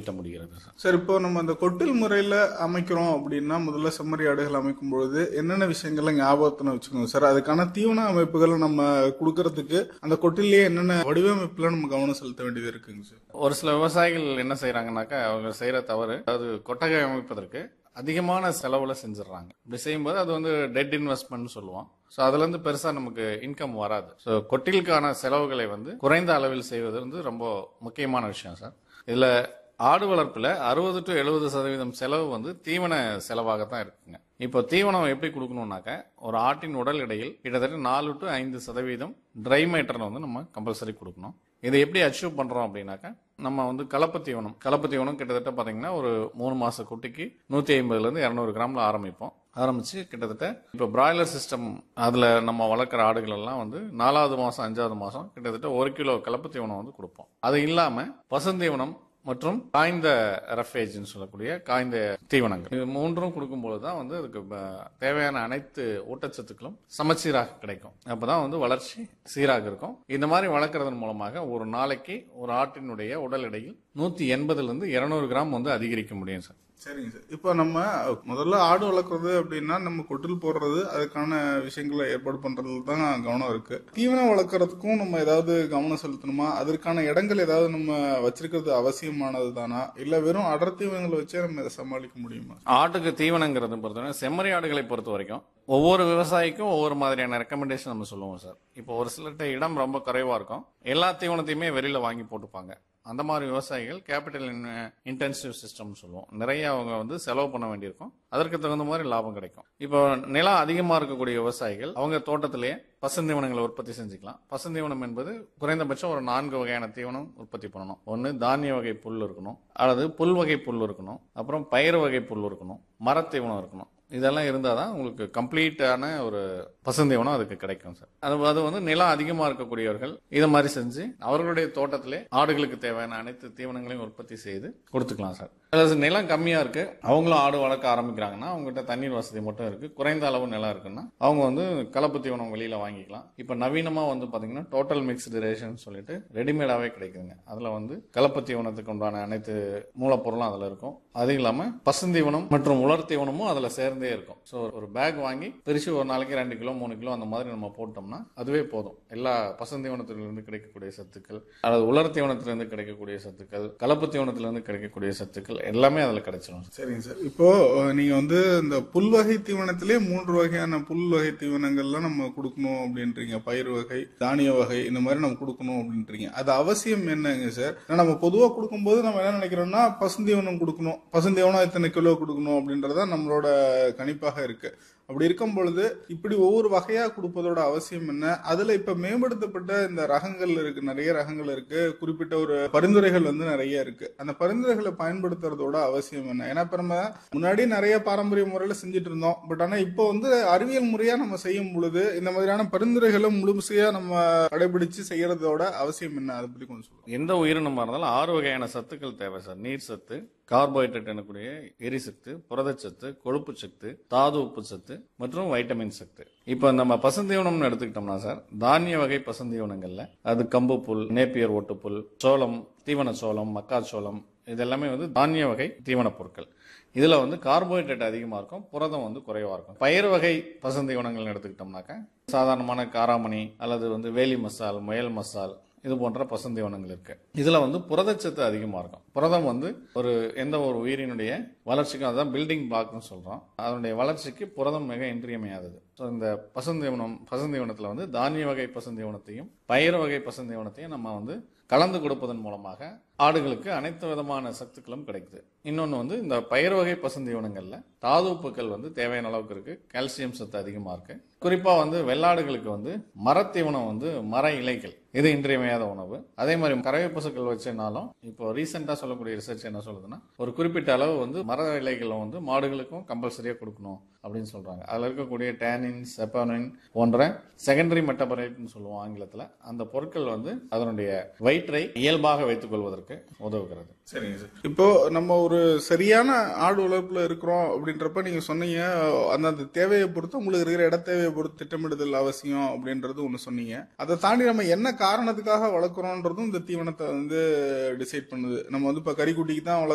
ஈட்ட முடிகிறது sir sir இப்போ நம்ம இந்த கொட்டில் முறையில அமைக்கிறோம் அப்படின்னா முதல்ல செம்மறி ஆடுகள் அமைக்கும் பொழுது என்னென்ன விஷயங்களை ஞாபகத்துல வச்சுக்கணும் சார் அதுக்கான தீவன அமைப்புகளை நம்ம கொடுக்கறதுக்கு அந்த கொட்டிலேயே என்னென்ன வடிவமைப்புல நம்ம கவனம் செலுத்த வேண்டியது இருக்குங்க சார் ஒரு சில விவசாயிகள் என்ன செய்யறாங்கனாக்கா அவங்க செய்யற தவறு அதாவது கொட்டகை அமைப்பதற்கு அதிகமான செலவுல செஞ்சிடறாங்க இப்படி செய்யும்போது அது வந்து டெட் இன்வெஸ்ட்மெண்ட் சொல்லுவோம் ஸோ அதுல இருந்து பெருசா நமக்கு இன்கம் வராது ஸோ கொட்டிலுக்கான செலவுகளை வந்து குறைந்த அளவில் செய்வது வந்து ரொம்ப முக்கியமான விஷயம் சார் இதுல ஆடு வளர்ப்புல அறுபது டு எழுபது சதவீதம் செலவு வந்து தீவன செலவாகத்தான் இருக்குங்க இப்போ தீவனம் எப்படி கொடுக்கணும்னாக்க ஒரு ஆட்டின் உடல் எடையில் கிட்டத்தட்ட நாலு டு ஐந்து சதவீதம் ட்ரை மேட்டர் வந்து நம்ம கம்பல்சரி கொடுக்கணும் இதை எப்படி அச்சீவ் பண்றோம் அப்படின்னாக்க நம்ம வந்து கலப்பு தீவனம் கலப்பு தீவனம் கிட்டத்தட்ட பாத்தீங்கன்னா ஒரு மூணு மாச குட்டிக்கு நூத்தி ஐம்பதுல இருந்து இருநூறு கிராம்ல ஆரம்பிப்போம் ஆரம்பிச்சு கிட்டத்தட்ட இப்போ பிராய்லர் சிஸ்டம் அதுல நம்ம வளர்க்குற ஆடுகள் எல்லாம் வந்து நாலாவது மாசம் அஞ்சாவது மாசம் கிட்டத்தட்ட ஒரு கிலோ கலப்பு தீவனம் வந்து கொடுப்போம் அது இல்லாம பசுந்தீவனம் மற்றும் காய்ந்த ரஃபேஜ்னு சொல்லக்கூடிய காய்ந்த தீவனங்கள் இது மூன்றும் கொடுக்கும்போது தான் வந்து அதுக்கு ப- தேவையான அனைத்து ஊட்டச்சத்துக்களும் சமச்சீராக கிடைக்கும் அப்பதான் வந்து வளர்ச்சி சீராக இருக்கும் இந்த மாதிரி வளர்க்கறதன் மூலமாக ஒரு நாளைக்கு ஒரு ஆட்டினுடைய உடல் எடையில் நூத்தி எண்பதுல இருந்து இருநூறு கிராம் வந்து அதிகரிக்க முடியும் சார் சரிங்க சார் இப்போ நம்ம முதல்ல ஆடு வளர்க்குறது அப்படின்னா நம்ம கொட்டில் போடுறது அதுக்கான விஷயங்களை ஏற்பாடு பண்றதுல தான் கவனம் இருக்கு தீவனம் வளர்க்கறதுக்கும் நம்ம ஏதாவது கவனம் செலுத்தணுமா அதற்கான இடங்கள் ஏதாவது நம்ம வச்சிருக்கிறது அவசியமானது தானா இல்ல வெறும் அடர் தீவனங்களை வச்சே நம்ம இதை சமாளிக்க முடியுமா ஆட்டுக்கு தீவனங்கிறது பொறுத்தவரை செம்மறி ஆடுகளை பொறுத்த வரைக்கும் ஒவ்வொரு விவசாயிக்கும் ஒவ்வொரு மாதிரியான ரெக்கமெண்டேஷன் நம்ம சொல்லுவோம் சார் இப்போ ஒரு சிலர்கிட்ட இடம் ரொம்ப குறைவா இருக்கும் எல்லா தீவனத்தையுமே வெளியில வாங்கி போட்டுப்பாங்க அந்த மாதிரி விவசாயிகள் கேபிட்டல் இன்டென்சிவ் சிஸ்டம் சொல்லுவோம் நிறைய அவங்க வந்து செலவு பண்ண வேண்டியிருக்கும் அதற்கு தகுந்த மாதிரி லாபம் கிடைக்கும் இப்போ நிலம் அதிகமா இருக்கக்கூடிய விவசாயிகள் அவங்க தோட்டத்திலேயே பசுந்தீவனங்களை உற்பத்தி செஞ்சுக்கலாம் பசுந்தீவனம் என்பது குறைந்தபட்சம் ஒரு நான்கு வகையான தீவனம் உற்பத்தி பண்ணணும் ஒன்று தானிய வகை புல் இருக்கணும் அல்லது புல் வகை புல் இருக்கணும் அப்புறம் பயிர் வகை புல் இருக்கணும் மரத்தீவனம் இருக்கணும் இதெல்லாம் இருந்தால் தான் உங்களுக்கு கம்ப்ளீட்டான ஒரு பசுந்தீவனம் அதுக்கு கிடைக்கும் சார் அது அது வந்து நிலம் அதிகமாக இருக்கக்கூடியவர்கள் இதை மாதிரி செஞ்சு அவர்களுடைய தோட்டத்திலே ஆடுகளுக்கு தேவையான அனைத்து தீவனங்களையும் உற்பத்தி செய்து கொடுத்துக்கலாம் சார் அதாவது நிலம் கம்மியாக இருக்கு அவங்களும் ஆடு வளர்க்க ஆரம்பிக்கிறாங்கன்னா அவங்ககிட்ட தண்ணீர் வசதி மட்டும் இருக்கு குறைந்த அளவு நிலம் இருக்குன்னா அவங்க வந்து கலப்பு தீவனம் வெளியில வாங்கிக்கலாம் இப்போ நவீனமாக வந்து பார்த்தீங்கன்னா டோட்டல் மிக்ஸ்டு ரேஷன் சொல்லிட்டு ரெடிமேடாகவே கிடைக்குதுங்க அதில் வந்து கலப்பு தீவனத்துக்கு உண்டான அனைத்து மூலப்பொருளும் அதில் இருக்கும் அது இல்லாமல் பசுந்தீவனம் மற்றும் உலர் தீவனமும் அதில் சேர்ந்தே இருக்கும் ஸோ ஒரு பேக் வாங்கி பிரித்து ஒரு நாளைக்கு ரெண்டு கிலோ மூணு கிலோ அந்த மாதிரி நம்ம போட்டோம்னா அதுவே போதும் எல்லா பசுந்தீவனத்திலிருந்து கிடைக்கக்கூடிய சத்துக்கள் அல்லது உலர் தீவனத்திலிருந்து கிடைக்கக்கூடிய சத்துக்கள் கலப்பு தீவனத்திலிருந்து கிடைக்கக்கூடிய சத்துக்கள் எல்லாமே அதில் கிடைச்சிடும் சரிங்க சார் இப்போ அஹ், நீங்க வந்து இந்த புல் வகை தீவனத்திலே மூன்று வகையான புல் வகை தீவனங்கள்லாம் நம்ம கொடுக்கணும் அப்படின்றீங்க பயிர் வகை தானிய வகை இந்த மாதிரி நம்ம கொடுக்கணும் அப்படின்றீங்க அது அவசியம் என்னங்க சார் ஏன்னா நம்ம பொதுவா கொடுக்கும்போது நம்ம என்ன நினைக்கிறோம்னா பசுந்தீவனம் கொடுக்கணும் பசுந்தீவனம் எத்தனை கிலோ கொடுக்கணும் அப்படின்றத நம்மளோட கணிப்பாக இருக்கு அப்படி இருக்கும் பொழுது இப்படி ஒவ்வொரு வகையா கொடுப்பதோட அவசியம் என்ன அதுல இப்ப மேம்படுத்தப்பட்ட இந்த ரகங்கள் இருக்கு நிறைய ரகங்கள் இருக்கு குறிப்பிட்ட ஒரு பரிந்துரைகள் வந்து நிறைய இருக்கு அந்த பரிந்துரைகளை பயன்படுத்துறதோட அவசியம் என்ன ஏன்னா இப்ப நம்ம முன்னாடி நிறைய பாரம்பரிய முறையில செஞ்சுட்டு இருந்தோம் பட் ஆனா இப்போ வந்து அறிவியல் முறையா நம்ம செய்யும் பொழுது இந்த மாதிரியான பரிந்துரைகளை முழுமையா நம்ம கடைபிடிச்சு செய்யறதோட அவசியம் என்ன அதை பத்தி கொஞ்சம் சொல்லுங்க எந்த உயிரினமாக இருந்தாலும் ஆறு வகையான சத்துக்கள் தேவை சார் நீர் சத்து கார்போஹைட்ரேட் எனக்கூடிய எரிசத்து புரதச்சத்து கொழுப்பு சத்து தாது உப்பு சத்து மற்றும் வைட்டமின் சத்து இப்போ நம்ம பசுந்தீவனம்னு எடுத்துக்கிட்டோம்னா சார் தானிய வகை பசுந்தீவனங்கள்ல அது கம்பு புல் நேப்பியர் ஓட்டுப்புல் சோளம் தீவன சோளம் மக்காச்சோளம் இது எல்லாமே வந்து தானிய வகை தீவனப் பொருட்கள் இதுல வந்து கார்போஹைட்ரேட் அதிகமா இருக்கும் புரதம் வந்து குறைவா இருக்கும் பயிர் வகை பசுந்தீவனங்கள் எடுத்துக்கிட்டோம்னாக்க சாதாரணமான காராமணி அல்லது வந்து வேலி மசால் முயல் மசால் இது போன்ற பசுந்தீவனங்கள் இருக்கு இதுல வந்து புரதச்சத்து அதிகமா இருக்கும் புரதம் வந்து ஒரு எந்த ஒரு உயிரினுடைய வளர்ச்சிக்கும் அதுதான் பில்டிங் பிளாக்னு சொல்றோம் அதனுடைய வளர்ச்சிக்கு புரதம் மிக இன்றியமையாதது ஸோ இந்த பசுந்தீவனம் பசுந்தீவனத்துல வந்து தானிய வகை பசுந்தீவனத்தையும் பயிர் வகை பசுந்தீவனத்தையும் நம்ம வந்து கலந்து கொடுப்பதன் மூலமாக ஆடுகளுக்கு அனைத்து விதமான சத்துக்களும் கிடைக்குது இன்னொன்று வந்து இந்த பயிர் வகை பசுந்தீவனங்கள்ல தாது உப்புக்கள் வந்து தேவையான அளவுக்கு இருக்கு கால்சியம் சத்து அதிகமா இருக்கு குறிப்பா வந்து வெள்ளாடுகளுக்கு வந்து மரத்தீவனம் வந்து மர இலைகள் இது இன்றியமையாத உணவு அதே மாதிரி கறவை பசுக்கள் வச்சனாலும் இப்போ ரீசெண்டா சொல்லக்கூடிய ரிசர்ச் என்ன சொல்லுதுன்னா ஒரு குறிப்பிட்ட அளவு வந்து மர இலைகளை வந்து மாடுகளுக்கும் கம்பல்சரியா கொடுக்கணும் அப்படின்னு சொல்றாங்க அதுல இருக்கக்கூடிய டேனின் செப்பானின் போன்ற செகண்டரி மெட்டபரைட்னு சொல்லுவோம் ஆங்கிலத்துல அந்த பொருட்கள் வந்து அதனுடைய வயிற்றை இயல்பாக வைத்துக் கொள்வதற்கு உதவுகிறது சரிங்க சார் இப்போ நம்ம ஒரு சரியான ஆடு வளர்ப்புல இருக்கிறோம் அப்படின்றப்ப நீங்க சொன்னீங்க அந்தந்த தேவையை பொறுத்து உங்களுக்கு இருக்கிற இட தேவையை பொறுத்து திட்டமிடுதல் அவசியம் அப்படின்றது ஒண்ணு சொன்னீங்க அதை தாண்டி நம்ம என்ன காரணத்துக்காக வளர்க்குறோன்றதும் இந்த தீவனத்தை வந்து டிசைட் பண்ணுது நம்ம வந்து இப்ப கறிக்குட்டிக்கு தான் வளர்க்குறோம்